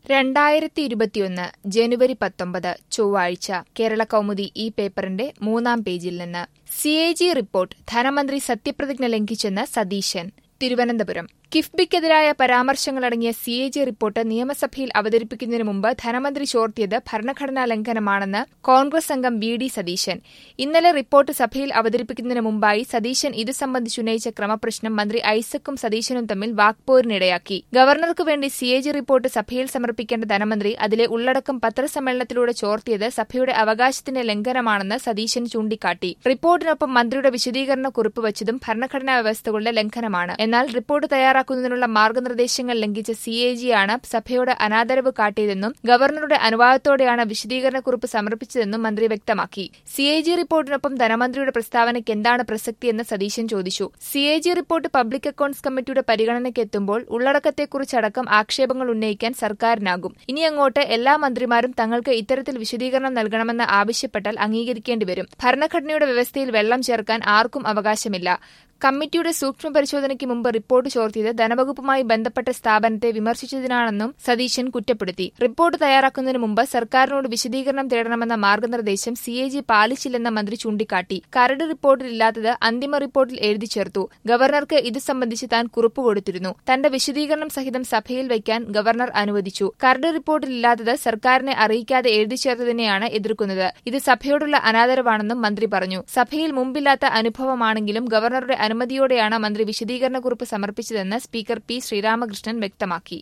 രണ്ടായിരത്തി ഇരുപത്തിയൊന്ന് ജനുവരി പത്തൊമ്പത് ചൊവ്വാഴ്ച കേരള കൗമുദി ഈ പേപ്പറിന്റെ മൂന്നാം പേജിൽ നിന്ന് സി എ ജി റിപ്പോർട്ട് ധനമന്ത്രി സത്യപ്രതിജ്ഞ ലംഘിച്ചെന്ന് സതീശൻ തിരുവനന്തപുരം കിഫ്ബിക്കെതിരായ പരാമർശങ്ങളടങ്ങിയ സി എ ജി റിപ്പോർട്ട് നിയമസഭയിൽ അവതരിപ്പിക്കുന്നതിന് മുമ്പ് ധനമന്ത്രി ചോർത്തിയത് ഭരണഘടനാ ലംഘനമാണെന്ന് കോൺഗ്രസ് അംഗം വി ഡി സതീശൻ ഇന്നലെ റിപ്പോർട്ട് സഭയിൽ അവതരിപ്പിക്കുന്നതിന് മുമ്പായി സതീശൻ ഇതു സംബന്ധിച്ചുന്നയിച്ച ക്രമപ്രശ്നം മന്ത്രി ഐസക്കും സതീശനും തമ്മിൽ വാക്പോരിനിടയാക്കി ഗവർണർക്ക് വേണ്ടി സി എ ജി റിപ്പോർട്ട് സഭയിൽ സമർപ്പിക്കേണ്ട ധനമന്ത്രി അതിലെ ഉള്ളടക്കം പത്രസമ്മേളനത്തിലൂടെ ചോർത്തിയത് സഭയുടെ അവകാശത്തിന്റെ ലംഘനമാണെന്ന് സതീശൻ ചൂണ്ടിക്കാട്ടി റിപ്പോർട്ടിനൊപ്പം മന്ത്രിയുടെ വിശദീകരണ കുറിപ്പ് വച്ചതും ഭരണഘടനാ വ്യവസ്ഥകളുടെ ലംഘനമാണ് എന്നാൽ റിപ്പോർട്ട് തയ്യാറാക്കുന്നതിനുള്ള മാർഗനിർദ്ദേശങ്ങൾ ലംഘിച്ച സി എ ജിയാണ് സഭയോട് അനാദരവ് കാട്ടിയതെന്നും ഗവർണറുടെ അനുവാദത്തോടെയാണ് വിശദീകരണക്കുറിപ്പ് സമർപ്പിച്ചതെന്നും മന്ത്രി വ്യക്തമാക്കി സി എ ജി റിപ്പോർട്ടിനൊപ്പം ധനമന്ത്രിയുടെ പ്രസ്താവനയ്ക്ക് എന്താണ് പ്രസക്തിയെന്ന് സതീശൻ ചോദിച്ചു C A G report public accounts കമ്മിറ്റിയുടെ പരിഗണനയ്ക്ക് എത്തുമ്പോൾ ഉള്ളടക്കത്തെക്കുറിച്ചടക്കം ആക്ഷേപങ്ങൾ ഉന്നയിക്കാൻ സർക്കാരിനാകും ഇനി അങ്ങോട്ട് എല്ലാ മന്ത്രിമാരും തങ്ങൾക്ക് ഇത്തരത്തിൽ വിശദീകരണം നൽകണമെന്ന് ആവശ്യപ്പെട്ടാൽ അംഗീകരിക്കേണ്ടി വരും ഭരണഘടനയുടെ വ്യവസ്ഥയിൽ വെള്ളം ചേർക്കാൻ ആർക്കും അവകാശമില്ല കമ്മിറ്റിയുടെ സൂക്ഷ്മ പരിശോധനയ്ക്ക് മുമ്പ് റിപ്പോർട്ട് ചോർത്തിയത് ധനവകുപ്പുമായി ബന്ധപ്പെട്ട സ്ഥാപനത്തെ വിമർശിച്ചതിനാണെന്നും സതീശൻ കുറ്റപ്പെടുത്തി റിപ്പോർട്ട് തയ്യാറാക്കുന്നതിന് മുമ്പ് സർക്കാരിനോട് വിശദീകരണം തേടണമെന്ന മാർഗനിർദ്ദേശം സി എ ജി പാലിച്ചില്ലെന്ന മന്ത്രി ചൂണ്ടിക്കാട്ടി കരട് റിപ്പോർട്ടിൽ ഇല്ലാത്തത് അന്തിമ റിപ്പോർട്ടിൽ എഴുതി ചേർത്തു ഗവർണർക്ക് ഇത് സംബന്ധിച്ച് താൻ കുറിപ്പ് കൊടുത്തിരുന്നു തന്റെ വിശദീകരണം സഹിതം സഭയിൽ വയ്ക്കാൻ ഗവർണർ അനുവദിച്ചു കരട് റിപ്പോർട്ടിൽ ഇല്ലാത്തത് സർക്കാരിനെ അറിയിക്കാതെ എഴുതി ചേർത്തതിനെയാണ് എതിർക്കുന്നത് ഇത് സഭയോടുള്ള അനാദരവാണെന്നും മന്ത്രി പറഞ്ഞു സഭയിൽ മുമ്പില്ലാത്ത അനുഭവമാണെങ്കിലും ഗവർണറുടെ അനുമതിയോടെയാണ് മന്ത്രി വിശദീകരണക്കുറിപ്പ് സമർപ്പിച്ചതെന്ന് സ്പീക്കർ പി ശ്രീരാമകൃഷ്ണൻ വ്യക്തമാക്കി